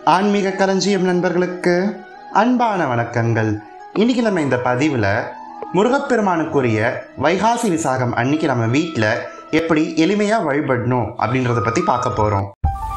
ஆன்மீக களஞ்சியம் நண்பர்களுக்கு அன்பான வணக்கங்கள் இன்னைக்கு நம்ம இந்த பதிவில் முருகப்பெருமானுக்குரிய வைகாசி விசாகம் அன்னைக்கு நம்ம வீட்டில் எப்படி எளிமையாக வழிபடணும் அப்படின்றத பற்றி பார்க்க போகிறோம்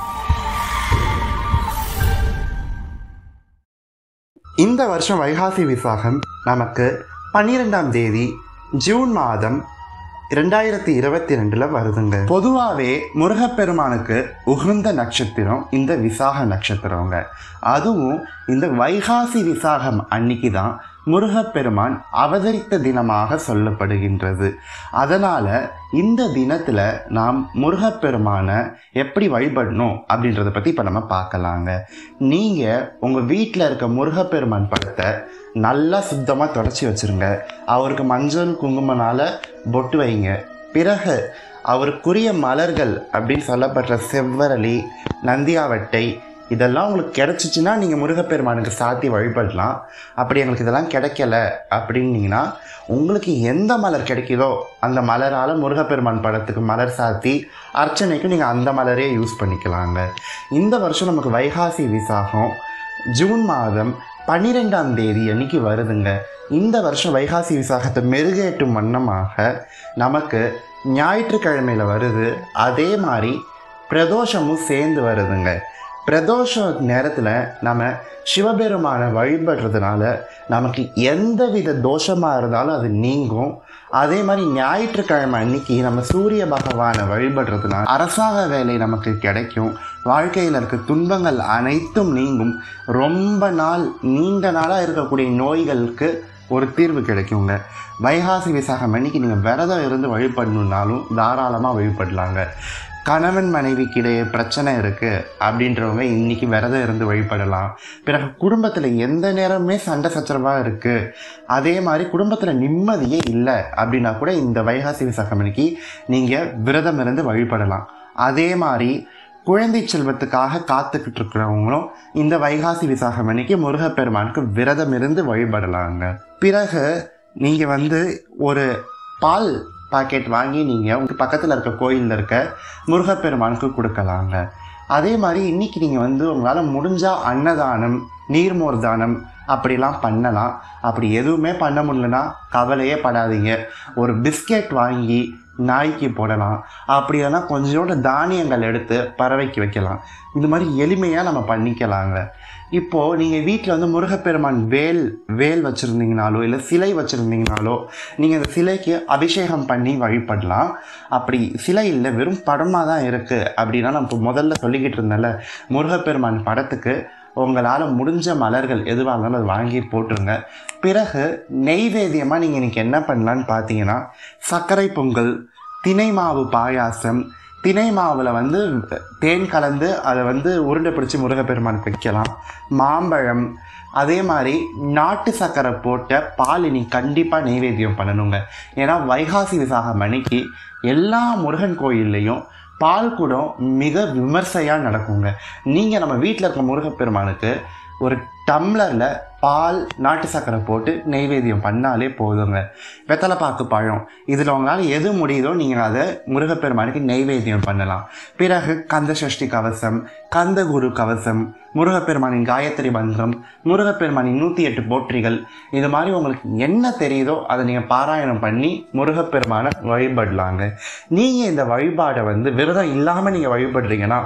இந்த வருஷம் வைகாசி விசாகம் நமக்கு பன்னிரெண்டாம் தேதி ஜூன் மாதம் ரெண்டாயிரத்தி இருபத்தி ரெண்டுல வருதுங்க பொதுவாகவே முருகப்பெருமானுக்கு உகந்த நட்சத்திரம் இந்த விசாக நட்சத்திரங்க அதுவும் இந்த வைகாசி விசாகம் அன்னைக்கு தான் முருகப்பெருமான் அவதரித்த தினமாக சொல்லப்படுகின்றது அதனால் இந்த தினத்தில் நாம் முருகப்பெருமானை எப்படி வழிபடணும் அப்படின்றத பற்றி இப்போ நம்ம பார்க்கலாங்க நீங்கள் உங்கள் வீட்டில் இருக்க முருகப்பெருமான் படத்தை நல்லா சுத்தமாக தொடச்சி வச்சுருங்க அவருக்கு மஞ்சள் குங்குமனால் பொட்டு வைங்க பிறகு அவருக்குரிய மலர்கள் அப்படின்னு சொல்லப்படுற செவ்வரளி நந்தியாவட்டை இதெல்லாம் உங்களுக்கு கிடச்சிச்சின்னா நீங்கள் முருகப்பெருமானுக்கு சாத்தி வழிபடலாம் அப்படி எங்களுக்கு இதெல்லாம் கிடைக்கல அப்படின்னீங்கன்னா உங்களுக்கு எந்த மலர் கிடைக்குதோ அந்த மலரால் முருகப்பெருமான் படத்துக்கு மலர் சாத்தி அர்ச்சனைக்கு நீங்கள் அந்த மலரே யூஸ் பண்ணிக்கலாங்க இந்த வருஷம் நமக்கு வைகாசி விசாகம் ஜூன் மாதம் பன்னிரெண்டாம் தேதி அன்னைக்கு வருதுங்க இந்த வருஷம் வைகாசி விசாகத்தை மெருகேற்றும் வண்ணமாக நமக்கு ஞாயிற்றுக்கிழமையில் வருது அதே மாதிரி பிரதோஷமும் சேர்ந்து வருதுங்க பிரதோஷ நேரத்தில் நம்ம சிவபெருமானை வழிபடுறதுனால நமக்கு எந்தவித தோஷமாக இருந்தாலும் அது நீங்கும் அதே மாதிரி ஞாயிற்றுக்கிழமை அன்னைக்கு நம்ம சூரிய பகவானை வழிபடுறதுனால அரசாங்க வேலை நமக்கு கிடைக்கும் வாழ்க்கையில் இருக்க துன்பங்கள் அனைத்தும் நீங்கும் ரொம்ப நாள் நீண்ட நாளாக இருக்கக்கூடிய நோய்களுக்கு ஒரு தீர்வு கிடைக்குங்க வைகாசி விசாகம் அன்னைக்கு நீங்கள் விரதம் இருந்து வழிபடணுன்னாலும் தாராளமாக வழிபடலாங்க கணவன் மனைவிக்கிடையே பிரச்சனை இருக்குது அப்படின்றவங்க இன்னைக்கு விரதம் இருந்து வழிபடலாம் பிறகு குடும்பத்தில் எந்த நேரமே சண்டை சச்சரவாக இருக்குது அதே மாதிரி குடும்பத்தில் நிம்மதியே இல்லை அப்படின்னா கூட இந்த வைகாசி விசாகம் அன்னைக்கு நீங்கள் விரதம் இருந்து வழிபடலாம் அதே மாதிரி குழந்தை செல்வத்துக்காக காத்துக்கிட்டு இருக்கிறவங்களும் இந்த வைகாசி விசாகம் அன்னைக்கு முருகப்பெருமானுக்கு விரதம் இருந்து வழிபடலாங்க பிறகு நீங்கள் வந்து ஒரு பால் பாக்கெட் வாங்கி நீங்கள் உங்கள் பக்கத்தில் இருக்க கோயிலில் இருக்க முருகப்பெருமானுக்கு கொடுக்கலாங்க அதே மாதிரி இன்றைக்கி நீங்கள் வந்து உங்களால் முடிஞ்சால் அன்னதானம் நீர்மோர் தானம் அப்படிலாம் பண்ணலாம் அப்படி எதுவுமே பண்ண முடியலன்னா கவலையே படாதீங்க ஒரு பிஸ்கெட் வாங்கி நாய்க்கு போடலாம் அப்படி இல்லைன்னா கொஞ்சோண்டு தானியங்கள் எடுத்து பறவைக்கு வைக்கலாம் இது மாதிரி எளிமையாக நம்ம பண்ணிக்கலாங்க இப்போது நீங்கள் வீட்டில் வந்து முருகப்பெருமான் வேல் வேல் வச்சுருந்தீங்கனாலோ இல்லை சிலை வச்சுருந்தீங்கனாலோ நீங்கள் அந்த சிலைக்கு அபிஷேகம் பண்ணி வழிபடலாம் அப்படி சிலை இல்லை வெறும் படமாக தான் இருக்குது அப்படின்னா நான் இப்போ முதல்ல சொல்லிக்கிட்டு இருந்தேன்ல முருகப்பெருமான் படத்துக்கு உங்களால் முடிஞ்ச மலர்கள் எதுவாக இருந்தாலும் அது வாங்கி போட்டுருங்க பிறகு நெய்வேத்தியமாக நீங்கள் இன்றைக்கி என்ன பண்ணலான்னு பார்த்தீங்கன்னா சர்க்கரை பொங்கல் தினை மாவு பாயாசம் தினை மாவில் வந்து தேன் கலந்து அதை வந்து உருண்டை பிடிச்சி முருகப்பெருமானுக்கு வைக்கலாம் மாம்பழம் அதே மாதிரி நாட்டு சர்க்கரை போட்ட பால் நீ கண்டிப்பாக நெய்வேத்தியம் பண்ணணுங்க ஏன்னா வைகாசி விசாகம் அன்னைக்கு எல்லா முருகன் கோயில்லையும் பால் குடம் மிக விமர்சையாக நடக்குங்க நீங்கள் நம்ம வீட்டில் இருக்க முருகப்பெருமானுக்கு ஒரு டம்ளரில் பால் நாட்டு சர்க்கரை போட்டு நெய்வேத்தியம் பண்ணாலே போதுங்க வெத்தலைப்பாக்கு பழம் இதில் உங்களால் எது முடியுதோ நீங்கள் அதை முருகப்பெருமானுக்கு நெய்வேத்தியம் பண்ணலாம் பிறகு கந்த சஷ்டி கவசம் கந்தகுரு கவசம் முருகப்பெருமானின் காயத்ரி மந்திரம் முருகப்பெருமானின் நூற்றி எட்டு போற்றிகள் இது மாதிரி உங்களுக்கு என்ன தெரியுதோ அதை நீங்கள் பாராயணம் பண்ணி முருகப்பெருமானை வழிபடலாங்க நீங்கள் இந்த வழிபாடை வந்து விரதம் இல்லாமல் நீங்கள் வழிபடுறீங்கன்னா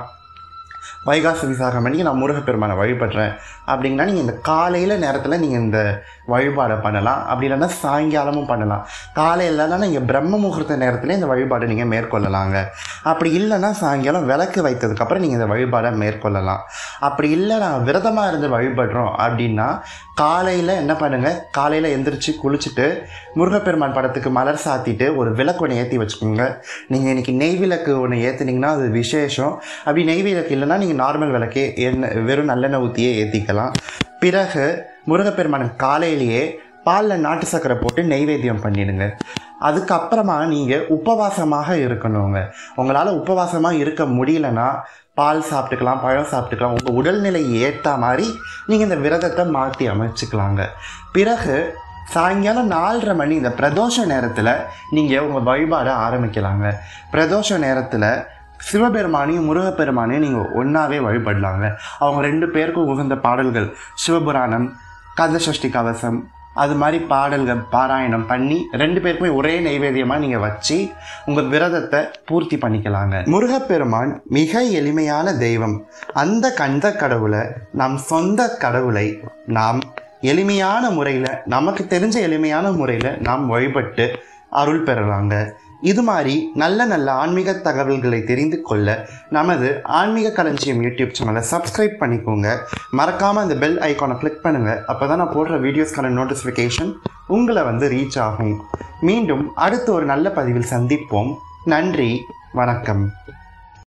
வைகாசி விசாகம் அன்றைக்கி நான் முருகப்பெருமானை வழிபடுறேன் அப்படின்னா நீங்கள் இந்த காலையில் நேரத்தில் நீங்கள் இந்த வழிபாடை பண்ணலாம் அப்படி இல்லைன்னா சாயங்காலமும் பண்ணலாம் காலையில் இல்லைன்னா நீங்கள் பிரம்ம முகூர்த்த நேரத்தில் இந்த வழிபாடை நீங்கள் மேற்கொள்ளலாங்க அப்படி இல்லைன்னா சாயங்காலம் விளக்கு வைத்ததுக்கப்புறம் நீங்கள் இந்த வழிபாடை மேற்கொள்ளலாம் அப்படி இல்லை நான் விரதமாக இருந்து வழிபடுறோம் அப்படின்னா காலையில் என்ன பண்ணுங்கள் காலையில் எந்திரிச்சு குளிச்சுட்டு முருகப்பெருமான் படத்துக்கு மலர் சாத்திட்டு ஒரு விளக்கு ஒன்று ஏற்றி வச்சுக்கோங்க நீங்கள் இன்றைக்கி நெய் விளக்கு ஒன்று ஏற்றுனீங்கன்னா அது விசேஷம் அப்படி நெய் விளக்கு இல்லைன்னா நீங்கள் நார்மல் விளக்கே எண்ணெய் வெறும் நல்லெண்ணெய் ஊற்றியே ஏற்றிக்கலாம் பிறகு முருகப்பெருமானுக்கு காலையிலேயே பாலில் நாட்டு சர்க்கரை போட்டு நெய்வேத்தியம் பண்ணிடுங்க அதுக்கப்புறமா நீங்கள் உபவாசமாக இருக்கணுங்க உங்களால் உபவாசமாக இருக்க முடியலன்னா பால் சாப்பிட்டுக்கலாம் பழம் சாப்பிட்டுக்கலாம் உங்கள் உடல்நிலை ஏற்ற மாதிரி நீங்கள் இந்த விரதத்தை மாற்றி அமைச்சுக்கலாங்க பிறகு சாயங்காலம் நாலரை மணி இந்த பிரதோஷ நேரத்தில் நீங்கள் உங்கள் வழிபாடை ஆரம்பிக்கலாங்க பிரதோஷ நேரத்தில் சிவபெருமானையும் முருகப்பெருமானையும் நீங்கள் ஒன்றாவே வழிபடலாங்க அவங்க ரெண்டு பேருக்கும் உகந்த பாடல்கள் சிவபுராணம் கந்தசஷ்டி கவசம் அது மாதிரி பாடல்கள் பாராயணம் பண்ணி ரெண்டு பேருக்குமே ஒரே நைவேத்தியமாக நீங்கள் வச்சு உங்கள் விரதத்தை பூர்த்தி பண்ணிக்கலாங்க முருகப்பெருமான் மிக எளிமையான தெய்வம் அந்த கந்த கடவுளை நம் சொந்த கடவுளை நாம் எளிமையான முறையில் நமக்கு தெரிஞ்ச எளிமையான முறையில் நாம் வழிபட்டு அருள் பெறலாங்க இது மாதிரி நல்ல நல்ல ஆன்மீக தகவல்களை தெரிந்து கொள்ள நமது ஆன்மீக களஞ்சியம் யூடியூப் சேனலை சப்ஸ்கிரைப் பண்ணிக்கோங்க மறக்காமல் அந்த பெல் ஐக்கானை கிளிக் பண்ணுங்கள் அப்போ தான் நான் போடுற வீடியோஸ்க்கான நோட்டிஃபிகேஷன் உங்களை வந்து ரீச் ஆகும் மீண்டும் அடுத்து ஒரு நல்ல பதிவில் சந்திப்போம் நன்றி வணக்கம்